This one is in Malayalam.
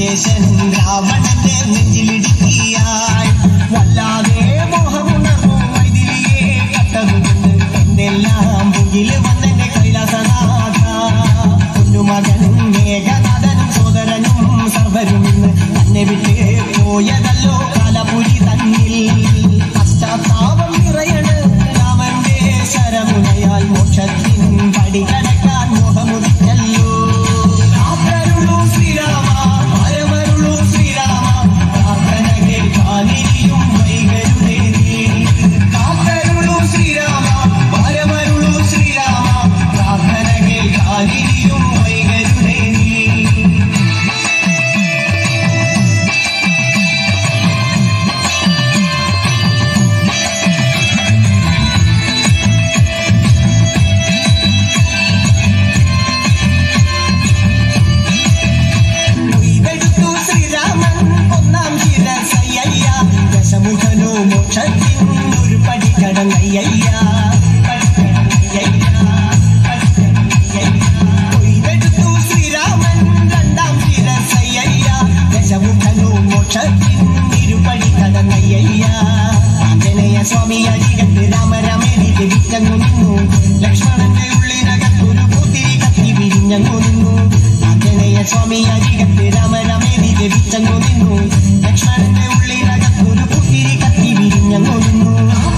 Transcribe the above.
ലങ്കേശൻ രാവണന്റെ നെഞ്ചിലിടുക്കിയായി വല്ലാതെ മോഹമുണർന്നു മൈതിലിയെ കട്ടകുന്ന് എന്തെല്ലാം മുകില് വന്നെന്റെ കൈലാസനാഥ കുഞ്ഞുമകനും മേഘനാഥനും സോദരനും സർവരും ഇന്ന് തന്നെ വിട്ട് പോയതല്ലോ കാലപുരി തന്നിൽ പശ്ചാത്താപം നിറയണ് രാമന്റെ ശരമുനയാൽ മോക്ഷത്തിൻ പടി കടക്കാൻ മോഹമുദിച്ചല്ലോ കാത്തരുളൂ ശ്രീരാമ പരമരുളൂ ശ്രീരാമ പ്രാർത്ഥന കേൾക്കാനിരിയും വൈകരുതേ നീ. കാത്തരുളൂ ശ്രീരാമ പരമരുളൂ ശ്രീരാമ പ്രാർത്ഥന കേൾക്കാനിരിയും വൈകരുതേ നീ കൊയ്തെടുത്തു ശ്രീരാമൻ ഒന്നാം ശിരസയ്യ ദശമുഖനോ മോക്ഷത്തിൻ ഒരു പടി കടന്നയ്യ കൊയ്തെടുത്തു ശ്രീരാമൻ രണ്ടാം ശിരസയ്യ ദശമുഖനോ മോക്ഷത്തിൻ ഇരുപടി കടന്നയ്യ ആഞ്ജനേയ സ്വാമി അരികത്ത് രാമരമേരി വിറ്റങ്ങു നിന്നു ലക്ഷ്മണന്റെ ഉള്ളിനകത്തൊരു പൂത്തിരി കത്തി വിരിഞ്ഞങ്ങു നിന്നു ആഞ്ജനേയ സ്വാമി അരികത്ത് രാമരമേരി വിറ്റങ്ങു നിന്നു ലക്ഷ്മണന്റെ ഉള്ളിനകത്തൊരു പൂത്തിരി കത്തി വിരിഞ്ഞങ്ങു നിന്നു